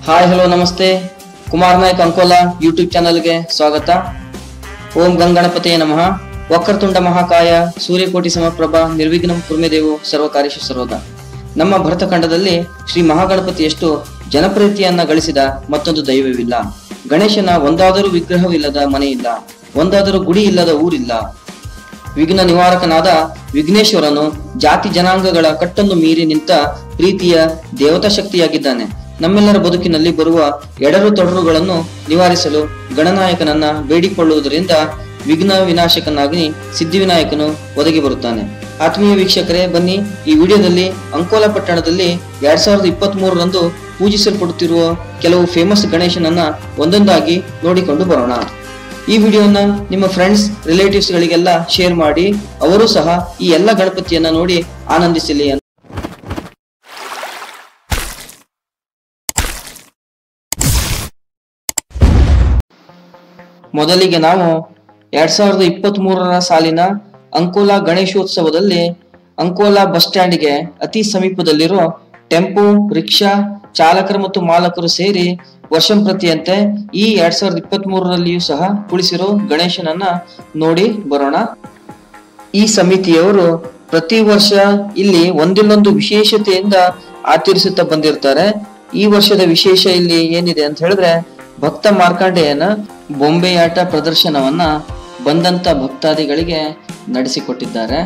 Hi hello ನಮಸ್ತೆ Kumar Nayak Ankola YouTube ಚಾನಲ್ಗೆ ಸ್ವಾಗತ ಓಂ ಗಂಗಣಪತಿಯೇ ನಮಃ ವಕ್ರತುಂಡ ಮಹಾಕಾಯ ಸೂರ್ಯಕೋಟಿ ಸಮಪ್ರಭ ನಿರ್ವಿಘ್ನಂ ಕುರ್ಮೆದೇವು ಸರ್ವಕಾರ್ಯಶು ಸರ್ವದ ನಮ್ಮ ಭರತಖಂಡದಲ್ಲಿ ಶ್ರೀ ಮಹಾಗಣಪತಿಯಷ್ಟು ಜನಪ್ರಿಯತೆಯನ್ನ ಗಳಿಸಿದ ಮತ್ತೊಂದು ದೈವವಿಲ್ಲ ಗಣೇಶನ ಒಂದಾದರೂ ವಿಗ್ರಹವಿಲ್ಲದ ಮನೆಯಿಲ್ಲ ಒಂದಾದರೂ ಗುಡಿ ಇಲ್ಲದ ಊರಿಲ್ಲ ವಿಘ್ನ ನಿವಾರಕನಾದ ವಿಘ್ನೇಶ್ವರನು ಜಾತಿ ಜನಾಂಗಗಳ ಕಟ್ಟನ್ನು ಮೀರಿ ನಿಂತ ಪ್ರೀತಿಯ ದೇವತಾ ಶಕ್ತಿಯಾಗಿದ್ದಾನೆ ನಮ್ಮೆಲ್ಲರ ಬದುಕಿನಲ್ಲಿ ಬರುವ ಎಡರು ತೊಡರುಗಳನ್ನು ನಿವಾರಿಸಲು ಗಣನಾಯಕನನ್ನ ಬೇಡಿಕೊಳ್ಳುವುದರಿಂದ ವಿಘ್ನ ವಿನಾಶಕನಾಗಿ ಸಿದ್ಧಿವಿನಾಯಕನು ಒದಗಿ ಬರುತ್ತಾನೆ ಆತ್ಮೀಯ ವೀಕ್ಷಕರೇ ಬನ್ನಿ ಈ ವಿಡಿಯೋದಲ್ಲಿ ಅಂಕೋಲ ಪಟ್ಟಣದಲ್ಲಿ ಎರಡ್ ಸಾವಿರದ ಇಪ್ಪತ್ತ್ ಮೂರರಂದು ಪೂಜಿಸಲ್ಪಡುತ್ತಿರುವ ಕೆಲವು ಫೇಮಸ್ ಗಣೇಶನನ್ನ ಒಂದೊಂದಾಗಿ ನೋಡಿಕೊಂಡು ಬರೋಣ ಈ ವಿಡಿಯೋನ ನಿಮ್ಮ ಫ್ರೆಂಡ್ಸ್ ರಿಲೇಟಿವ್ಸ್ ಗಳಿಗೆಲ್ಲ ಶೇರ್ ಮಾಡಿ ಅವರು ಸಹ ಈ ಎಲ್ಲ ಗಣಪತಿಯನ್ನ ನೋಡಿ ಆನಂದಿಸಲಿ ಅಂತ ಮೊದಲಿಗೆ ನಾವು ಎರಡ್ ಸಾವಿರದ ಇಪ್ಪತ್ತ್ ಮೂರರ ಸಾಲಿನ ಅಂಕೋಲಾ ಗಣೇಶೋತ್ಸವದಲ್ಲಿ ಅಂಕೋಲಾ ಬಸ್ ಸ್ಟ್ಯಾಂಡ್ಗೆ ಅತಿ ಸಮೀಪದಲ್ಲಿರೋ ಟೆಂಪೋ ರಿಕ್ಷಾ ಚಾಲಕರು ಮತ್ತು ಮಾಲಕರು ಸೇರಿ ವರ್ಷಂಪ್ರತಿಯಂತೆ ಈ ಎರಡ್ ಸಾವಿರದ ಇಪ್ಪತ್ತ್ ಮೂರರಲ್ಲಿಯೂ ಸಹ ಕುಳಿಸಿರೋ ಗಣೇಶನನ್ನ ನೋಡಿ ಬರೋಣ ಈ ಸಮಿತಿಯವರು ಪ್ರತಿ ವರ್ಷ ಇಲ್ಲಿ ಒಂದಿಲ್ಲೊಂದು ವಿಶೇಷತೆಯಿಂದ ಆಚರಿಸುತ್ತಾ ಬಂದಿರ್ತಾರೆ ಈ ವರ್ಷದ ವಿಶೇಷ ಇಲ್ಲಿ ಏನಿದೆ ಅಂತ ಹೇಳಿದ್ರೆ ಭಕ್ತ ಮಾರ್ಕಂಡೇಯನ ಬೊಂಬೆಯಾಟ ಪ್ರದರ್ಶನವನ್ನ ಬಂದಂತ ಭಕ್ತಾದಿಗಳಿಗೆ ನಡೆಸಿಕೊಟ್ಟಿದ್ದಾರೆ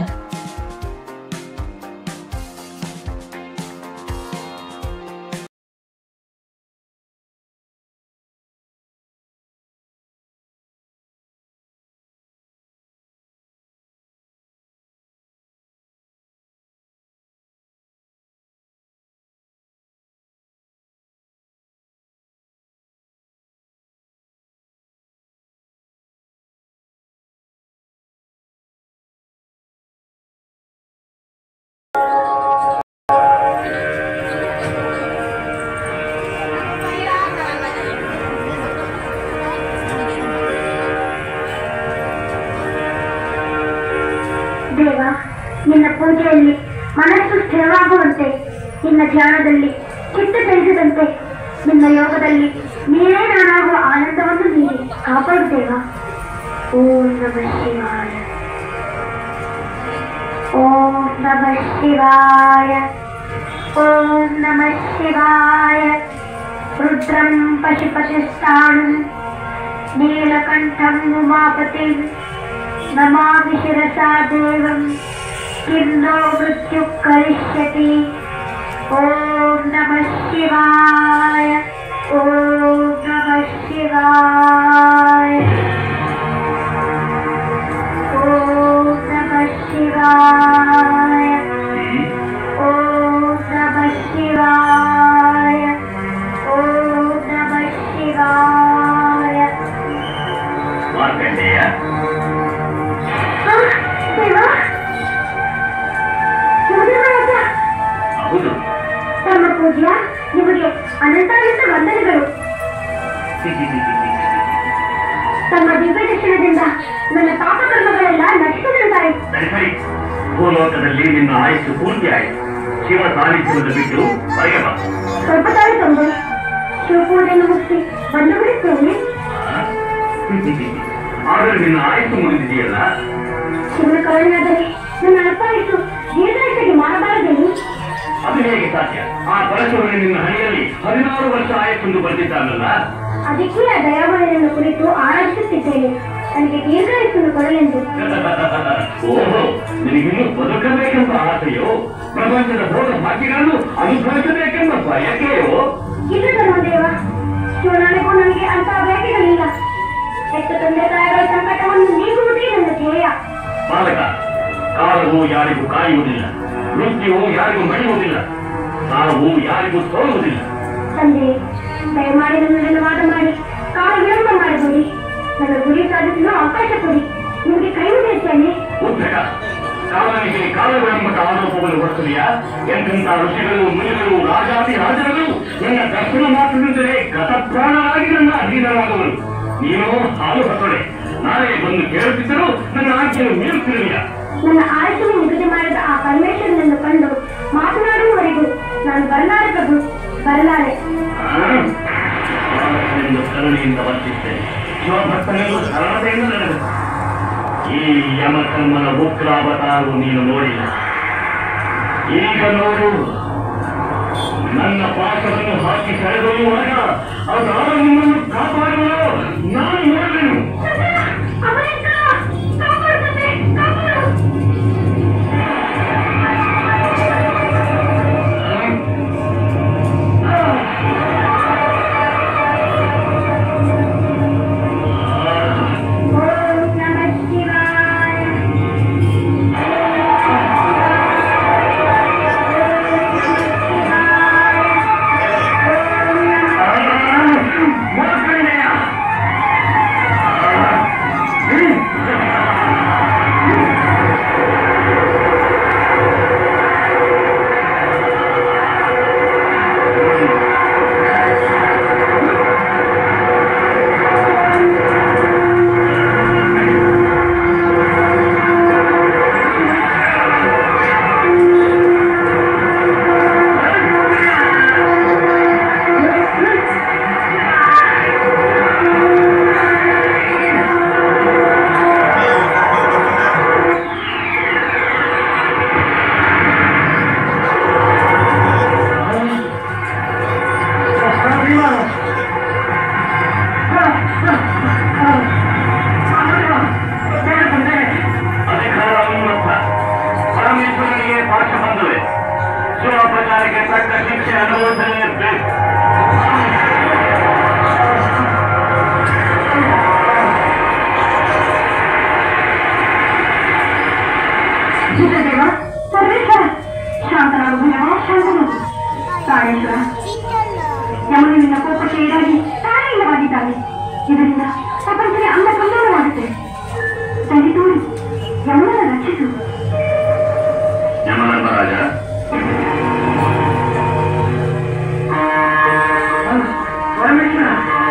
ದೇವ ನಿನ್ನ ಪೂಜೆಯಲ್ಲಿ ಮನಸ್ಸು ಸ್ಥಿರವಾಗುವಂತೆ ನಿನ್ನ ಧ್ಯಾನದಲ್ಲಿ ಚಿತ್ತ ಚಲಿಸದಂತೆ ನಿನ್ನ ಯೋಗದಲ್ಲಿ ನೀವೇ ನಾನಾಗುವ ಆನಂದವನ್ನು ನೀಡಿ ಕಾಪಾಡು ದೇವ ಓಂ ನಮ ಶಿವಾಯ ಓಂ ನಮ ಶಿವಾಯ ಓಂ ನಮ ಶಿವಾಯ ರುದ್ರಂ ಪಶುಪಶುಸ್ಥಾಣಂ ನೀಲಕಂಠಂ ಉಮಾಪತಿಂ नमामि शिरसा देवं किं नो मृत्युः करिष्यति ॐ नमः शिवाय ॐ नमः शिवाय ॐ नमः शिवाय ॐ नमः शिवाय ॐ नमः शिवाय ಮಾರ್ಕಂಡೇಯ ಆ, ದೇವ ಶಿವದೇವರಾಜ ಹೌದು ತಮ್ಮ ಪೂಜ್ಯ ನಿಮಗೆ ಅನಂತಾನಂತ ವಂದನೆಗಳು ತಮ್ಮ ದಿವ್ಯ ದರ್ಶನದಿಂದ ನನ್ನ ಪಾಪಕರ್ಮಗಳೆಲ್ಲ ನಶಿಸಿದಂತಾಯಿತು ಸರಿ ಸರಿ ಭೂಲೋಕದಲ್ಲಿ ನಿನ್ನ ಆಯುಷ್ಯು ಪೂರ್ತಿ ಆಯಿತು ಶಿವ ಸಾನ್ನಿಧ್ಯವನ್ನು ಬಿಟ್ಟು ಹೊರಗೆ ಬಾ ಸ್ವಲ್ಪ ತಾಳಿ ತಂದು ಶಿವಪೂಜೆಯನ್ನು ಮುಗಿಸಿ ಬಂದು ಬಿಡುತ್ತೇನೆ ಆದರೂ ನಿನ್ನ ಆಯುಷ್ಯು ಮುಗಿದಿದೆಯಲ್ಲ ಶಿವನ ಕರುಣೆಯಾದರೆ ನನ್ನ ಅರ್ಥಾಯಿತು ದೀರ್ಘಾಯಿಸಿಗೆ ಮಾಡಬಾರದೇನು ಅದು ಹೇಗೆ ಸಾಧ್ಯ ಆ ಪರಶುರನು ನಿನ್ನ ಹಣೆಯಲ್ಲಿ ಹದಿನಾರು ವರ್ಷ ಆಯುಸ್ಸೆಂದು ಬರ್ತಿದ್ದಾನಲ್ಲ ಅದಕ್ಕೆ ಆ ದಯಾಮಯನನ್ನು ಕುರಿತು ಆರಾಧಿಸುತ್ತಿದ್ದೇನೆ ನನಗೆ ದೀರ್ಘಾಯುಸ್ಸನ್ನು ಕೊಡಲೆಂದು ಓಹೋ ನಿನಗಿನ್ನೂ ಬದುಕಬೇಕೆಂಬ ಆಸೆಯೋ ಪ್ರಪಂಚದ ಭೋಗ ಭಾಗ್ಯಗಳನ್ನು ಅನುಭವಿಸಬೇಕೆಂಬ ಬಯಕೆಯೋ ಇಲ್ಲ ಧರ್ಮದೇವ ಶಿವನಾಣಿಗೂ ನನಗೆ ಅಂತ ಬಯಕೆಗಳಿಲ್ಲ ಹೆತ್ತ ತಂದೆ ತಾಯಿಗಳ ಸಂಕಟವನ್ನು ನೀಗುವುದೇ ನನ್ನ ಧ್ಯೇಯ ಬಾಲಕ ಕಾಲವು ಯಾರಿಗೂ ಕಾಯುವುದಿಲ್ಲ ಮೃತ್ಯುವು ಯಾರಿಗೂ ಮಣಿಯುವುದಿಲ್ಲ ಸಾವು ಯಾರಿಗೂ ಸೋಲುವುದಿಲ್ಲ ತಂದೆ ದಯಮಾಡಿ ನನ್ನನ್ನು ವಾದ ಮಾಡಿ ಕಾಲ ವಿಳಂಬ ಮಾಡಬೇಡಿ ನನ್ನ ಗುರಿ ಸಾಧಿಸಲು ಅವಕಾಶ ಕೊಡಿ ನಿಮಗೆ ಕೈ ಮುಗಿಯುತ್ತೇನೆ ಉದ್ಧಕ ಕಾಲನಿಗೆ ಕಾಲವೆಂಬ ಆರೋಪವನ್ನು ಹೊರತದೆಯಾ ಎಂತೆಂಥ ಋಷಿಗಳು ಮುನಿಗಳು ರಾಜಾತಿ ರಾಜರು ನನ್ನ ದರ್ಶನ ಮಾತ್ರದಿಂದಲೇ ಗತಪ್ರಾಣರಾಗಿ ನನ್ನ ಅಧೀನರಾದವರು ನೀನು ಹಾಲು ಹೊತ್ತೊಳೆ ನಾಳೆ ಬಂದು ಕೇಳುತ್ತಿದ್ದರೂ ನನ್ನ ಆಜ್ಞೆಯನ್ನು ಮೀರುತ್ತಿರಲಿಲ್ಲ ನನ್ನ ಆಯುಷನ್ನು ನಿಗದಿ ಮಾಡಿದ ಆ ಪರಮೇಶ್ವರನನ್ನು ಕಂಡು ಮಾತನಾಡುವವರೆಗೂ ನಾನು ಬರಲಾರೆ ಪ್ರಭು ಬರಲಾರೆ ಆ? ಕರುಣೆಯಿಂದ ವರ್ತಿಸ್ತೇನೆ ಶಿವಭಕ್ತನೆಂದು ಸರಳತೆಯಿಂದ ನಡೆದ ಈ ಯಮಕರ್ಮನ ಉಗ್ರಾವತಾರವು ನೀನು ನೋಡಿಲ್ಲ ಈಗ ನೋಡು ನನ್ನ ಪಾಠವನ್ನು ಹಾಕಿ ಸೆಳೆದೊಯ್ಯುವಾಗ ಅದಾದ ನಿಮ್ಮನ್ನು ಕಾಪಾಡುವ ನಾನು ನೋಡಲೇನು ಅಮರೇಂದ್ರ ಕಾಪಾಡ್ತದೆ ಕಾಪಾಡು ಓಂ ನಮಃ ಶಿವಾಯ ಮೂರ್ಖನೆಯ ಅಧಿಕಾರ ಉನ್ಮತ್ತ ಪರಮೇಶ್ವರನಿಗೆ ಪಾಠ ಬಂದುವೆ ಶಿವಪ್ರಚಾರಕ್ಕೆ ತಕ್ಕ ಶಿಕ್ಷೆ ಅನುಭವಿಸಲೇಬೇಕು ಜಿತದೇವ ಸರ್ವೇಶ್ವರ ಶಾಂತನಾಗು ಭಯವ ಶಾಂತನಾಗು ಪ್ರಾಣೇಶ್ವರ ಯಮನು ನಿನ್ನ ಕೋಪಕ್ಕೆ ಈಡಾಗಿ ಪ್ರಾಣೀಯವಾಗಿದ್ದಾನೆ ಇದರಿಂದ ಪ್ರಪಂಚವೇ ಅಂದ ಕಂದೋರವಾಗುತ್ತೆ ದಯತೋರಿ ಯಮನನ್ನು ರಕ್ಷಿಸು ಯಮಧರ್ಮರಾಜ ಪರಮೇಶ್ವರ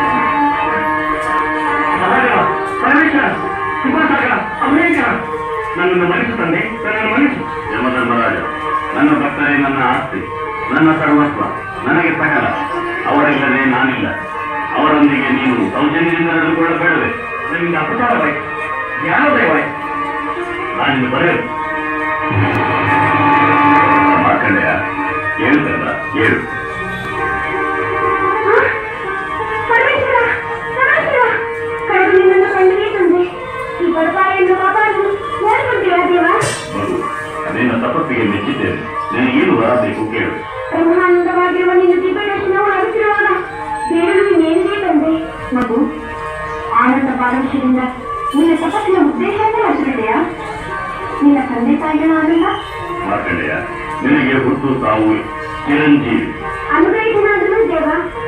ಮಹಾದೇವ ಪರಮೇಶ್ವರ ಸುಭಾಸಾಗರ ಅಮರೇಶ್ವರ ನನ್ನನ್ನು ಮನಸ್ಸು ತಂದೆ ನನ್ನನ್ನು ಮನಸ್ಸು ಯಮಧರ್ಮರಾಜ ನನ್ನ ಭಕ್ತರೇ ನನ್ನ ಆಸ್ತಿ ನನ್ನ ಸರ್ವಸ್ವ ನನಗೆ ಸಕಲ ಅವರಿಲ್ಲದೆ ನಾನಿಲ್ಲ ಅವರೊಂದಿಗೆ ನೀನು ಸೌಜನ್ಯದಿಂದ ನಡೆದುಕೊಳ್ಳಬೇಡವೆ ನಿಮಗೆ ಅಪಚಾರವಾಯಿತು ಜ್ಞಾನೋದಯವಾಯಿತು ನಾನಿನ್ನು ಬರೆಯಲು ಮಾರ್ಕಂಡೆಯ ಹೇಳ್ತಲ್ಲ ಹೇಳು ಪರಮೇಶ್ವರ ಪರಮೇಶ್ವರ ಕಳೆದು ನಿನ್ನನ್ನು ಕಂಡಿಗೆ ತಂದೆ ಈ ಬಡಪಾಯಿಯನ್ನು ಕಾಪಾಡಲು ನೋಡ್ಕೊಂತೀರಾ ದೇವ ಮಗು ನಿನ್ನ ತಪಸ್ಸಿಗೆ ಮೆಚ್ಚಿದ್ದೇನೆ ನಿನಗೇನು ಬರಬೇಕು ಕೇಳು ಬ್ರಹ್ಮಾನಂದವಾಗಿರುವ ನಿನ್ನ ದಿವ್ಯ ದರ್ಶನವು ಆಗುತ್ತಿರುವಾಗ ಬೇಡಲು ಇನ್ನೇನಿದೆ ತಂದೆ ಮಗು ಆನಂದ ಪಾರವಶ್ಯದಿಂದ ನಿನ್ನ ತಪಸ್ಸಿನ ಉದ್ದೇಶ ಅಂತ ಮರೆತುಬಿಟ್ಟೆಯಾ ನಿನ್ನ ತಂದೆ ತಾಯಿಗಳ ಆನಂದ ಮಾರ್ಕಂಡೆಯ ನಿನಗೆ ಹುಟ್ಟು ತಾವು ಚಿರಂಜೀವಿ ಅನುಗ್ರಹಿಸಿನಾದರೂ ದೇವ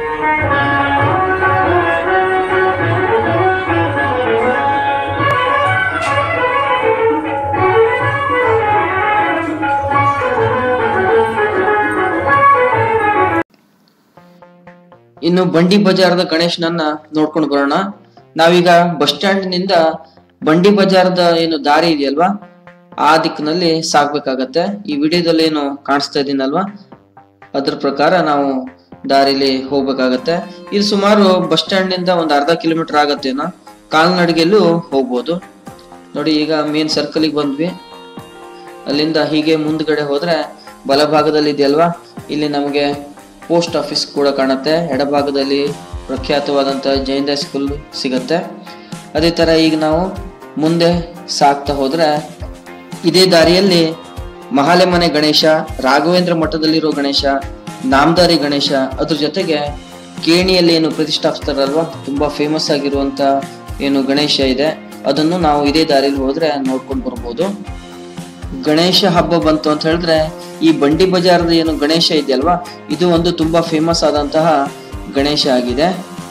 ಇನ್ನು ಬಂಡಿ ಬಜಾರದ ಗಣೇಶನನ್ನ ನೋಡ್ಕೊಂಡು ಬರೋಣ ನಾವೀಗ ಬಸ್ ಸ್ಟ್ಯಾಂಡ್ ನಿಂದ ಬಂಡಿ ಬಜಾರದ ಏನು ದಾರಿ ಇದೆಯಲ್ವಾ ಆ ದಿಕ್ಕಿನಲ್ಲಿ ಸಾಗ್ಬೇಕಾಗತ್ತೆ ಈ ವಿಡಿಯೋದಲ್ಲಿ ಏನು ಕಾಣಿಸ್ತಾ ಇದೀನಲ್ವಾ ಅದ್ರ ಪ್ರಕಾರ ನಾವು ದಾರಿಲಿ ಹೋಗ್ಬೇಕಾಗತ್ತೆ ಇದು ಸುಮಾರು ಬಸ್ ಸ್ಟ್ಯಾಂಡ್ ನಿಂದ ಒಂದು ಅರ್ಧ ಕಿಲೋಮೀಟರ್ ಆಗತ್ತೇನೋ ಕಾಲ್ನಡಿಗೆಲ್ಲೂ ಹೋಗ್ಬೋದು ನೋಡಿ ಈಗ ಮೇನ್ ಸರ್ಕಲ್ಗೆ ಬಂದ್ವಿ ಅಲ್ಲಿಂದ ಹೀಗೆ ಮುಂದ್ಗಡೆ ಹೋದ್ರೆ ಬಲಭಾಗದಲ್ಲಿ ಇದೆಯಲ್ವಾ ಇಲ್ಲಿ ನಮಗೆ ಪೋಸ್ಟ್ ಆಫೀಸ್ ಕೂಡ ಕಾಣುತ್ತೆ ಎಡಭಾಗದಲ್ಲಿ ಪ್ರಖ್ಯಾತವಾದಂಥ ಜೈನ್ ಸ್ಕೂಲ್ ಸಿಗತ್ತೆ ಅದೇ ಥರ ಈಗ ನಾವು ಮುಂದೆ ಸಾಗ್ತಾ ಹೋದ್ರೆ ಇದೇ ದಾರಿಯಲ್ಲಿ ಮಹಾಲೆಮನೆ ಗಣೇಶ ರಾಘವೇಂದ್ರ ಮಠದಲ್ಲಿರೋ ಗಣೇಶ ನಾಮದಾರಿ ಗಣೇಶ ಅದ್ರ ಜೊತೆಗೆ ಕೇಣಿಯಲ್ಲಿ ಏನು ಪ್ರತಿಷ್ಠಾಪಿಸ್ತಾರಲ್ವಾ ತುಂಬಾ ಫೇಮಸ್ ಆಗಿರುವಂತ ಏನು ಗಣೇಶ ಇದೆ ಅದನ್ನು ನಾವು ಇದೇ ದಾರಿಯಲ್ಲಿ ಹೋದ್ರೆ ನೋಡ್ಕೊಂಡು ಬರ್ಬೋದು ಗಣೇಶ ಹಬ್ಬ ಬಂತು ಅಂತ ಹೇಳಿದ್ರೆ ಈ ಬಂಡಿ ಬಜಾರದ ಏನು ಗಣೇಶ ಇದೆಯಲ್ವಾ ಇದು ಒಂದು ತುಂಬಾ ಫೇಮಸ್ ಆದಂತಹ ಗಣೇಶ ಆಗಿದೆ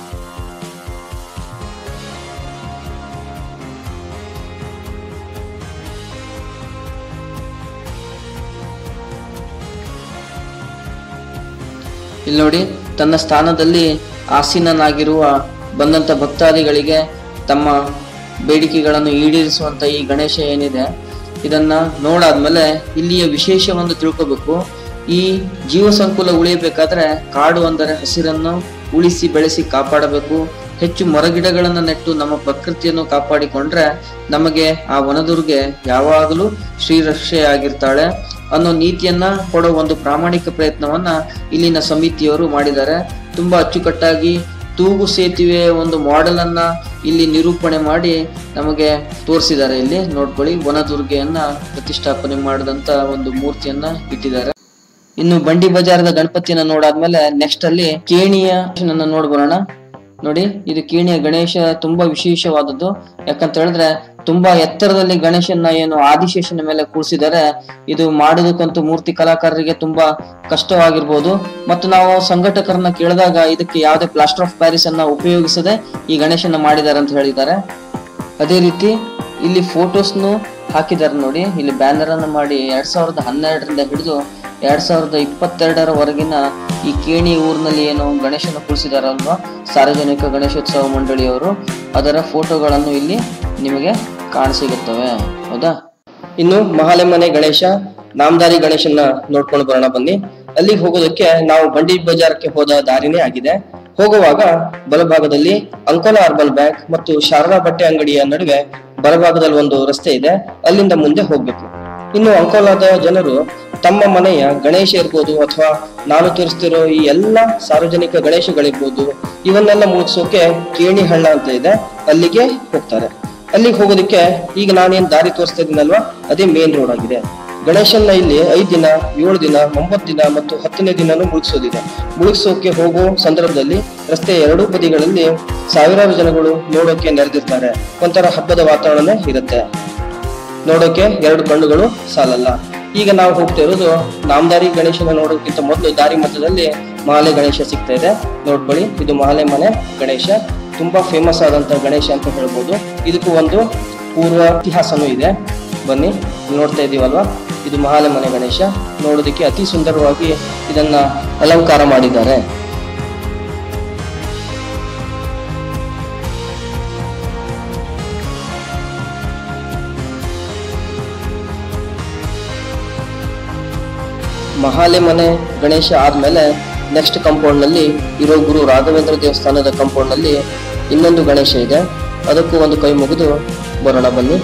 ಇಲ್ಲಿ ನೋಡಿ ತನ್ನ ಸ್ಥಾನದಲ್ಲಿ ಆಸೀನನಾಗಿರುವ ಬಂದಂತ ಭಕ್ತಾದಿಗಳಿಗೆ ತಮ್ಮ ಬೇಡಿಕೆಗಳನ್ನು ಈಡೇರಿಸುವಂತ ಈ ಗಣೇಶ ಏನಿದೆ ಇದನ್ನ ನೋಡಾದ್ಮೇಲೆ ಇಲ್ಲಿಯ ವಿಶೇಷವನ್ನು ತಿಳ್ಕೋಬೇಕು ಈ ಜೀವ ಸಂಕುಲ ಉಳಿಯಬೇಕಾದ್ರೆ ಕಾಡು ಅಂದರೆ ಹಸಿರನ್ನು ಉಳಿಸಿ ಬೆಳೆಸಿ ಕಾಪಾಡಬೇಕು ಹೆಚ್ಚು ಮರಗಿಡಗಳನ್ನ ನೆಟ್ಟು ನಮ್ಮ ಪ್ರಕೃತಿಯನ್ನು ಕಾಪಾಡಿಕೊಂಡ್ರೆ ನಮಗೆ ಆ ವನದುರ್ಗೆ ಯಾವಾಗಲೂ ಶ್ರೀರಕ್ಷೆಯಾಗಿರ್ತಾಳೆ ಅನ್ನೋ ನೀತಿಯನ್ನ ಕೊಡೋ ಒಂದು ಪ್ರಾಮಾಣಿಕ ಪ್ರಯತ್ನವನ್ನ ಇಲ್ಲಿನ ಸಮಿತಿಯವರು ಮಾಡಿದ್ದಾರೆ ತುಂಬಾ ಅಚ್ಚುಕಟ್ಟಾಗಿ ತೂಗು ಸೇತುವೆ ಒಂದು ಮಾಡೆಲ್ ಅನ್ನ ಇಲ್ಲಿ ನಿರೂಪಣೆ ಮಾಡಿ ನಮಗೆ ತೋರಿಸಿದ್ದಾರೆ ಇಲ್ಲಿ ನೋಡ್ಕೊಳ್ಳಿ ವನದುರ್ಗೆಯನ್ನ ಪ್ರತಿಷ್ಠಾಪನೆ ಮಾಡಿದಂತ ಒಂದು ಮೂರ್ತಿಯನ್ನ ಇಟ್ಟಿದ್ದಾರೆ ಇನ್ನು ಬಂಡಿ ಬಜಾರದ ಗಣಪತಿಯನ್ನ ನೋಡಾದ್ಮೇಲೆ ನೆಕ್ಸ್ಟ್ ಅಲ್ಲಿ ಕೇಣಿಯ ಗಣೇಶನನ್ನ ನೋಡ್ ಬರೋಣ ನೋಡಿ ಇದು ಕೇಣಿಯ ಗಣೇಶ ತುಂಬಾ ವಿಶೇಷವಾದದ್ದು ಯಾಕಂತ ಹೇಳಿದ್ರೆ ತುಂಬಾ ಎತ್ತರದಲ್ಲಿ ಗಣೇಶನ ಏನು ಆದಿಶೇಷನ ಮೇಲೆ ಕೂರಿಸಿದ್ದಾರೆ ಇದು ಮಾಡೋದಕ್ಕಂತೂ ಮೂರ್ತಿ ಕಲಾಕಾರರಿಗೆ ತುಂಬಾ ಕಷ್ಟವಾಗಿರ್ಬೋದು ಮತ್ತು ನಾವು ಸಂಘಟಕರನ್ನ ಕೇಳಿದಾಗ ಇದಕ್ಕೆ ಯಾವುದೇ ಪ್ಲಾಸ್ಟರ್ ಆಫ್ ಪ್ಯಾರಿಸ್ ಅನ್ನ ಉಪಯೋಗಿಸದೆ ಈ ಗಣೇಶನ ಮಾಡಿದ್ದಾರೆ ಅಂತ ಹೇಳಿದ್ದಾರೆ ಅದೇ ರೀತಿ ಇಲ್ಲಿ ಫೋಟೋಸ್ನು ಹಾಕಿದ್ದಾರೆ ನೋಡಿ ಇಲ್ಲಿ ಬ್ಯಾನರ್ ಅನ್ನು ಮಾಡಿ ಎರಡ್ ಸಾವಿರದ ಹನ್ನೆರಡರಿಂದ ಹಿಡಿದು ಎರಡ್ ಸಾವಿರದ ಇಪ್ಪತ್ತೆರಡರವರೆಗಿನ ಈ ಕೇಣಿ ಊರಿನಲ್ಲಿ ಏನು ಗಣೇಶನ ಕೂರಿಸಿದಾರಲ್ವಾ ಸಾರ್ವಜನಿಕ ಗಣೇಶೋತ್ಸವ ಮಂಡಳಿಯವರು ಅದರ ಫೋಟೋಗಳನ್ನು ಇಲ್ಲಿ ನಿಮಗೆ ಕಾಣಸಿಗುತ್ತವೆ ಹೌದಾ ಇನ್ನು ಮಹಾಲೆಮನೆ ಗಣೇಶ ನಾಮದಾರಿ ಗಣೇಶನ ನೋಡ್ಕೊಂಡು ಬರೋಣ ಬನ್ನಿ ಅಲ್ಲಿಗೆ ಹೋಗೋದಕ್ಕೆ ನಾವು ಬಂಡಿ ಬಜಾರ್ಗೆ ಹೋದ ದಾರಿನೇ ಆಗಿದೆ ಹೋಗುವಾಗ ಬಲಭಾಗದಲ್ಲಿ ಅಂಕೋಲಾ ಅರ್ಬನ್ ಬ್ಯಾಂಕ್ ಮತ್ತು ಶಾರದಾ ಬಟ್ಟೆ ಅಂಗಡಿಯ ನಡುವೆ ಬಲಭಾಗದಲ್ಲಿ ಒಂದು ರಸ್ತೆ ಇದೆ ಅಲ್ಲಿಂದ ಮುಂದೆ ಹೋಗ್ಬೇಕು ಇನ್ನು ಅಂಕೋಲಾದ ಜನರು ತಮ್ಮ ಮನೆಯ ಗಣೇಶ ಇರ್ಬೋದು ಅಥವಾ ನಾನು ತೋರಿಸ್ತಿರೋ ಈ ಎಲ್ಲ ಸಾರ್ವಜನಿಕ ಗಣೇಶಗಳಿರ್ಬೋದು ಇವನ್ನೆಲ್ಲ ಮುಗಿಸೋಕೆ ಕೇಣಿ ಹಳ್ಳ ಅಂತ ಇದೆ ಅಲ್ಲಿಗೆ ಹೋಗ್ತಾರೆ ಅಲ್ಲಿಗೆ ಹೋಗೋದಕ್ಕೆ ಈಗ ನಾನೇನ್ ದಾರಿ ತೋರಿಸ್ತಾ ಇದ್ದೀನಲ್ವಾ ಅದೇ ಮೇನ್ ರೋಡ್ ಆಗಿದೆ ಗಣೇಶನ್ನ ಇಲ್ಲಿ ಐದ್ ದಿನ ಏಳು ದಿನ ಒಂಬತ್ತು ದಿನ ಮತ್ತು ಹತ್ತನೇ ದಿನನೂ ಮುಳುಗಿಸೋದಿದೆ ಮುಳುಗಿಸೋಕೆ ಹೋಗೋ ಸಂದರ್ಭದಲ್ಲಿ ರಸ್ತೆಯ ಎರಡೂ ಬದಿಗಳಲ್ಲಿ ಸಾವಿರಾರು ಜನಗಳು ನೋಡೋಕೆ ನೆರೆದಿರ್ತಾರೆ ಒಂಥರ ಹಬ್ಬದ ವಾತಾವರಣ ಇರುತ್ತೆ ನೋಡೋಕೆ ಎರಡು ಕಣ್ಣುಗಳು ಸಾಲಲ್ಲ ಈಗ ನಾವು ಹೋಗ್ತಾ ಇರೋದು ನಾಮದಾರಿ ಗಣೇಶನ ನೋಡೋಕ್ಕಿಂತ ಮೊದಲು ದಾರಿ ಮಧ್ಯದಲ್ಲಿ ಮಹಾಲೆ ಗಣೇಶ ಸಿಗ್ತಾ ಇದೆ ನೋಡ್ಕೊಳ್ಳಿ ಇದು ಮಹಾಲೆ ಮನೆ ಗಣೇಶ ತುಂಬಾ ಫೇಮಸ್ ಆದಂತ ಗಣೇಶ ಅಂತ ಹೇಳ್ಬೋದು ಇದಕ್ಕೂ ಒಂದು ಪೂರ್ವ ಇತಿಹಾಸನೂ ಇದೆ ಬನ್ನಿ ನೋಡ್ತಾ ಇದೀವಲ್ವಾ ಇದು ಮಹಾಲೆ ಮನೆ ಗಣೇಶ ನೋಡೋದಕ್ಕೆ ಅತಿ ಸುಂದರವಾಗಿ ಇದನ್ನ ಅಲಂಕಾರ ಮಾಡಿದ್ದಾರೆ ಮಹಾಲೆ ಮನೆ ಗಣೇಶ ಆದ್ಮೇಲೆ ನೆಕ್ಸ್ಟ್ ಕಾಂಪೌಂಡ್ ನಲ್ಲಿ ಇರೋ ಗುರು ರಾಘವೇಂದ್ರ ದೇವಸ್ಥಾನದ ಕಾಂಪೌಂಡ್ ನಲ್ಲಿ ಇನ್ನೊಂದು ಗಣೇಶ ಇದೆ ಅದಕ್ಕೂ ಒಂದು ಕೈ ಮುಗಿದು ಬರೋಣ ಬನ್ನಿ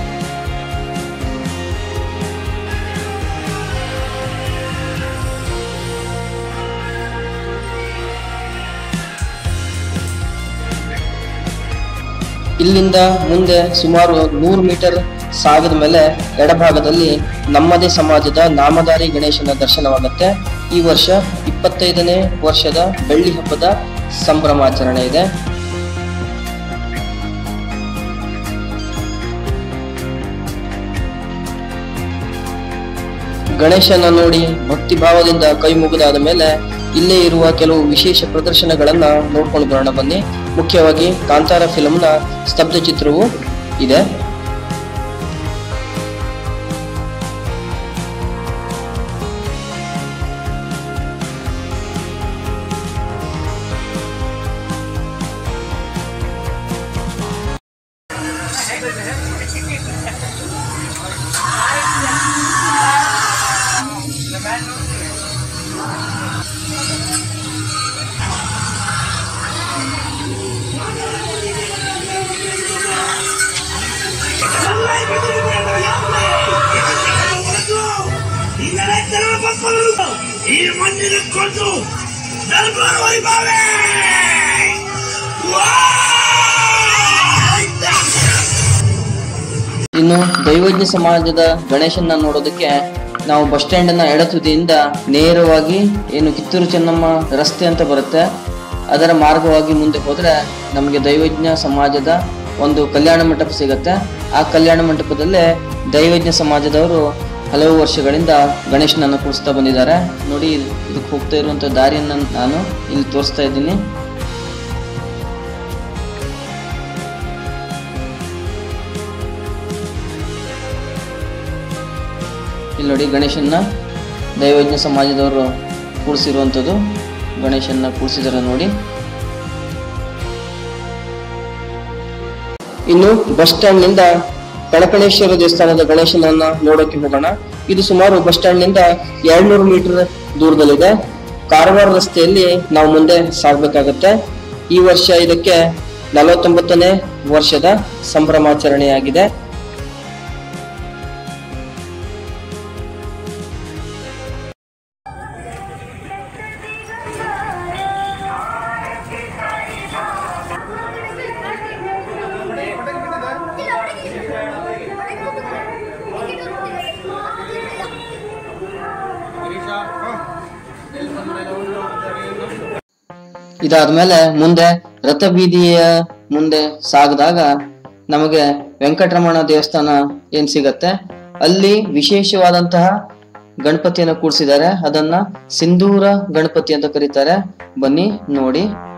ಇಲ್ಲಿಂದ ಮುಂದೆ ಸುಮಾರು ನೂರು ಮೀಟರ್ ಸಾಗಿದ ಮೇಲೆ ಎಡಭಾಗದಲ್ಲಿ ನಮ್ಮದೇ ಸಮಾಜದ ನಾಮಧಾರಿ ಗಣೇಶನ ದರ್ಶನವಾಗುತ್ತೆ ಈ ವರ್ಷ ಇಪ್ಪತ್ತೈದನೇ ವರ್ಷದ ಬೆಳ್ಳಿ ಹಬ್ಬದ ಸಂಭ್ರಮಾಚರಣೆ ಇದೆ ಗಣೇಶನ ನೋಡಿ ಭಕ್ತಿ ಭಾವದಿಂದ ಕೈ ಮುಗಿದಾದ ಮೇಲೆ ಇಲ್ಲೇ ಇರುವ ಕೆಲವು ವಿಶೇಷ ಪ್ರದರ್ಶನಗಳನ್ನ ನೋಡ್ಕೊಂಡು ಬರೋಣ ಬನ್ನಿ ಮುಖ್ಯವಾಗಿ ಕಾಂತಾರ ಫಿಲ್ಮ್ನ ಸ್ತಬ್ಧ ಚಿತ್ರವು ಇದೆ ಈ ಮಣ್ಣಿನ ಕೊಂದು ನಲ್ವರ ವೈಭವೇ ಇನ್ನು ದೈವಜ್ಞ ಸಮಾಜದ ಗಣೇಶನ ನೋಡೋದಕ್ಕೆ ನಾವು ಬಸ್ ಸ್ಟ್ಯಾಂಡ್ ನ ಎಡತುದಿಯಿಂದ ನೇರವಾಗಿ ಏನು ಕಿತ್ತೂರು ಚೆನ್ನಮ್ಮ ರಸ್ತೆ ಅಂತ ಬರುತ್ತೆ ಅದರ ಮಾರ್ಗವಾಗಿ ಮುಂದೆ ಹೋದ್ರೆ ನಮಗೆ ದೈವಜ್ಞ ಸಮಾಜದ ಒಂದು ಕಲ್ಯಾಣ ಮಂಟಪ ಸಿಗತ್ತೆ ಆ ಕಲ್ಯಾಣ ಮಂಟಪದಲ್ಲೇ ದೈವಜ್ಞ ಸಮಾಜದವರು ಹಲವು ವರ್ಷಗಳಿಂದ ಗಣೇಶನನ್ನು ಕೂರಿಸ್ತಾ ಬಂದಿದ್ದಾರೆ ನೋಡಿ ಇದಕ್ಕೆ ಹೋಗ್ತಾ ಇರುವಂತ ದಾರಿಯನ್ನ ನಾನು ಇಲ್ಲಿ ತೋರಿಸ್ತಾ ಇದ್ದೀನಿ ಇಲ್ಲಿ ನೋಡಿ ಗಣೇಶನ್ನ ದೈವಜ್ಞ ಸಮಾಜದವರು ಕೂಡಿಸಿರುವಂಥದ್ದು ಗಣೇಶನ್ನ ಕೂಡಿಸಿದಾರೆ ನೋಡಿ ಇನ್ನು ಬಸ್ ಸ್ಟ್ಯಾಂಡ್ ನಿಂದ ಕಣಕಣೇಶ್ವರ ದೇವಸ್ಥಾನದ ಗಣೇಶನನ್ನ ನೋಡೋಕೆ ಹೋಗೋಣ ಇದು ಸುಮಾರು ಬಸ್ ಸ್ಟ್ಯಾಂಡ್ ನಿಂದ ಎರಡ್ನೂರು ಮೀಟರ್ ದೂರದಲ್ಲಿದೆ ಕಾರವಾರ ರಸ್ತೆಯಲ್ಲಿ ನಾವು ಮುಂದೆ ಸಾಗ್ಬೇಕಾಗತ್ತೆ ಈ ವರ್ಷ ಇದಕ್ಕೆ ನಲವತ್ತೊಂಬತ್ತನೇ ವರ್ಷದ ಸಂಭ್ರಮಾಚರಣೆಯಾಗಿದೆ ಇದಾದ್ಮೇಲೆ ಮುಂದೆ ರಥಬೀದಿಯ ಮುಂದೆ ಸಾಗಿದಾಗ ನಮಗೆ ವೆಂಕಟರಮಣ ದೇವಸ್ಥಾನ ಏನ್ ಸಿಗತ್ತೆ ಅಲ್ಲಿ ವಿಶೇಷವಾದಂತಹ ಗಣಪತಿಯನ್ನು ಕೂಡಿಸಿದ್ದಾರೆ ಅದನ್ನ ಸಿಂಧೂರ ಗಣಪತಿ ಅಂತ ಕರೀತಾರೆ ಬನ್ನಿ ನೋಡಿ